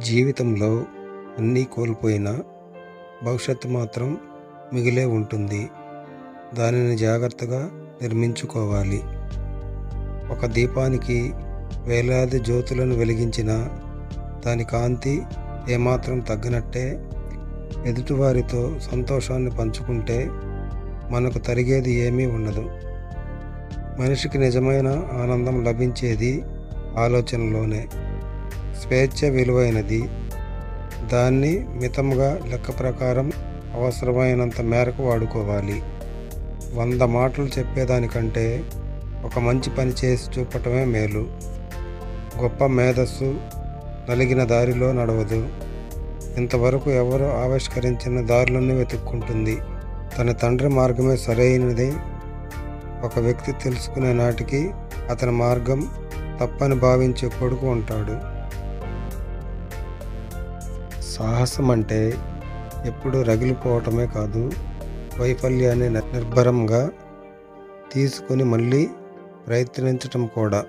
జీవితంలో అన్నీ కోల్పోయినా భవిష్యత్తు మాత్రం మిగిలే ఉంటుంది దానిని జాగ్రత్తగా నిర్మించుకోవాలి ఒక దీపానికి వేలాది జ్యోతులను వెలిగించిన దాని కాంతి ఏమాత్రం తగ్గనట్టే ఎదుటివారితో సంతోషాన్ని పంచుకుంటే మనకు తరిగేది ఏమీ ఉండదు మనిషికి నిజమైన ఆనందం లభించేది ఆలోచనలోనే స్వేచ్ఛ విలువైనది దాన్ని మితంగా లెక్క ప్రకారం అవసరమైనంత మేరకు వాడుకోవాలి వంద మాటలు చెప్పేదానికంటే ఒక మంచి పని చేసి చూపటమే మేలు గొప్ప మేధస్సు నలిగిన దారిలో నడవదు ఇంతవరకు ఎవరు ఆవిష్కరించిన దారులను వెతుక్కుంటుంది తన తండ్రి మార్గమే సరైనది ఒక వ్యక్తి తెలుసుకునే నాటికి అతని మార్గం తప్పని భావించే కొడుకు ఉంటాడు సాహసం అంటే ఎప్పుడు రగిలిపోవటమే కాదు వైఫల్యాన్ని నిర్భరంగా తీసుకొని మళ్ళీ ప్రయత్నించటం కూడా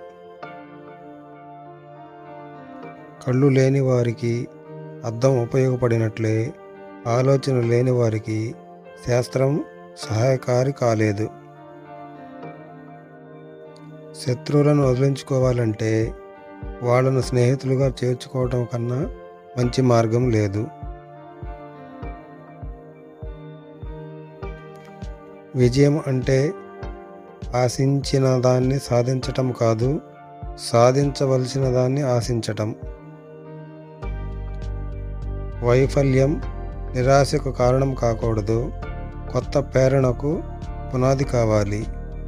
కళ్ళు లేని వారికి అద్దం ఉపయోగపడినట్లే ఆలోచన లేని వారికి శాస్త్రం సహాయకారి కాలేదు శత్రువులను వదిలించుకోవాలంటే వాళ్ళను స్నేహితులుగా చేర్చుకోవటం కన్నా మంచి మార్గం లేదు విజయం అంటే ఆశించిన దాన్ని సాధించటం కాదు సాధించవలసిన దాన్ని ఆశించటం వైఫల్యం నిరాశకు కారణం కాకూడదు కొత్త ప్రేరణకు పునాది కావాలి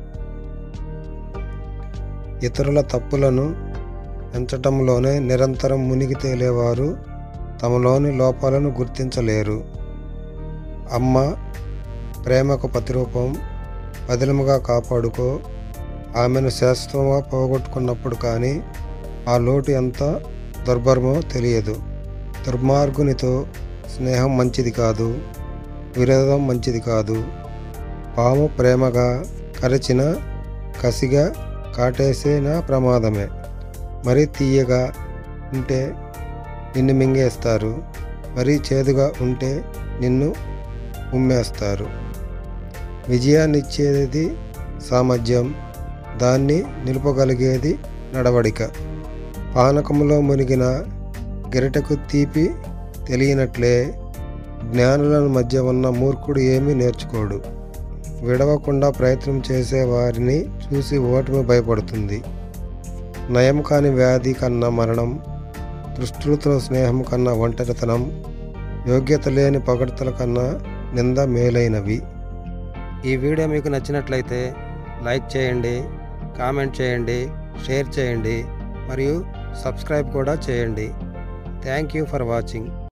ఇతరుల తప్పులను పెంచటంలోనే నిరంతరం మునిగి తేలేవారు తమలోని లోపాలను గుర్తించలేరు అమ్మ ప్రేమకు ప్రతిరూపం పదిలముగా కాపాడుకో ఆమెను శాశ్వతంగా పోగొట్టుకున్నప్పుడు కానీ ఆ లోటు ఎంత దుర్భరమో తెలియదు దుర్మార్గునితో స్నేహం మంచిది కాదు విరోధం మంచిది కాదు పాము ప్రేమగా కరచిన కసిగా కాటేసిన ప్రమాదమే మరీ తీయగా ఉంటే నిన్ను మింగేస్తారు మరీ చేదుగా ఉంటే నిన్ను ఉమ్మేస్తారు విజయాన్ని ఇచ్చేది సామర్థ్యం దాన్ని నిలుపగలిగేది నడవడిక పానకంలో మునిగిన గిరటకు తీపి తెలియనట్లే జ్ఞానుల మధ్య ఉన్న మూర్ఖుడు ఏమీ నేర్చుకోడు విడవకుండా ప్రయత్నం చేసే వారిని చూసి ఓటమి భయపడుతుంది నయం కాని వ్యాధి కన్నా మరణం దృష్టులతో స్నేహం కన్నా ఒంటరితనం యోగ్యత లేని పొగడ్తల కన్నా నింద మేలైనవి ఈ వీడియో మీకు నచ్చినట్లయితే లైక్ చేయండి కామెంట్ చేయండి షేర్ చేయండి మరియు సబ్స్క్రైబ్ కూడా చేయండి థ్యాంక్ యూ ఫర్ వాచింగ్